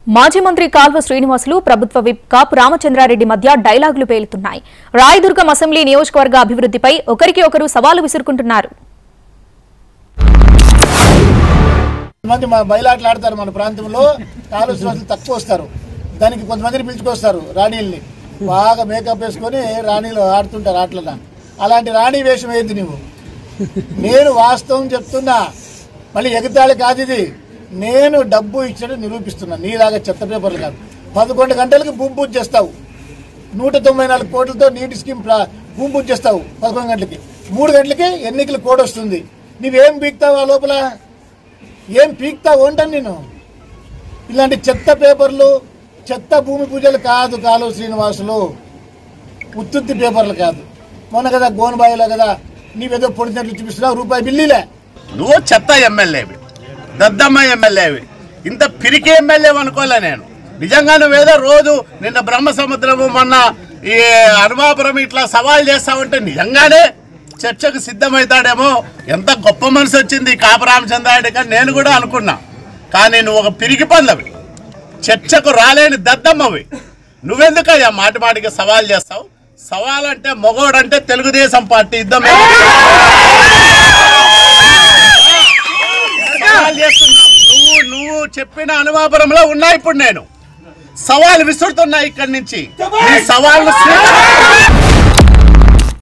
మాజీ మంత్రి కాల్వ శ్రీనివాసులు ప్రభుత్వ విప్ కాపు రామచంద్రారెడ్డి మధ్య డైలాగులు పేలుతున్నాయి రాయదుర్గం అసెంబ్లీ నియోజకవర్గ అభివృద్ధిపై ఒకరికి ఒకరు సవాలు విసురుకుంటున్నారు కొంతమంది మా బయలాటలు ఆడతారు మన ప్రాంతంలో కాలుష్య రోజులు తక్కువ వస్తారు దానికి కొంతమందిని పిలుచుకొస్తారు రాణీల్ని బాగా మేకప్ వేసుకొని రాణీలు ఆడుతుంటారు ఆటలన అలాంటి రాణి వేషం ఏంది నువ్వు నేను వాస్తవం చెప్తున్నా మళ్ళీ ఎగతాళి కాదు ఇది నేను డబ్బు ఇచ్చినట్టు నిరూపిస్తున్నా నీలాగా చెత్త పేపర్లు కాదు పదకొండు గంటలకు భూమి పూజ చేస్తావు నూట తొంభై నాలుగు కోట్లతో నీటి స్కీమ్ ప్రా- భూమి పూజ చేస్తావు పదకొండు గంటలకి మూడు గంటలకి ఎన్నికల కోడ్ వస్తుంది నువ్వేం పీక్తావు ఆ లోపల ఏం పీక్తావు ఉంటాను నేను ఇలాంటి చెత్త పేపర్లు చెత్త భూమి పూజలు కాదు కాలువ శ్రీనివాసులు ఉత్తుత్తి పేపర్లు కాదు మొన్న కదా గోనుబాయిలో కదా నీవేదో పొడిచినట్లు చూపిస్తున్నావు రూపాయి బిల్లీలే నువ్వు చెత్త ఎమ్మెల్యేవి దద్దమ్మ ఎమ్మెల్యేవి ఇంత పిరికి ఎమ్మెల్యే అనుకోలే నేను నిజంగా నువ్వేదో రోజు నిన్న బ్రహ్మ సముద్రము మొన్న ఈ అనుమాపురం ఇట్లా సవాల్ చేస్తావంటే నిజంగానే చర్చకు సిద్ధమవుతాడేమో ఎంత గొప్ప మనసు వచ్చింది ఈ కాపరామచంద్రారెడ్డి అని నేను కూడా అనుకున్నా కానీ నువ్వు ఒక పిరికి పందవి చర్చకు రాలేని దద్దమ్మవి నువ్వెందుకయ్యా మాటి మాటికి సవాల్ చేస్తావు సవాల్ అంటే మొగోడంటే తెలుగుదేశం పార్టీ యుద్ధమే సవాల్ చేస్తున్నాం నువ్వు నువ్వు చెప్పిన అనుమాపురంలో ఉన్నా ఇప్పుడు నేను సవాల్ విసురుతున్నా ఇక్కడి నుంచి నీ సవాళ్ళు స్వీకరి-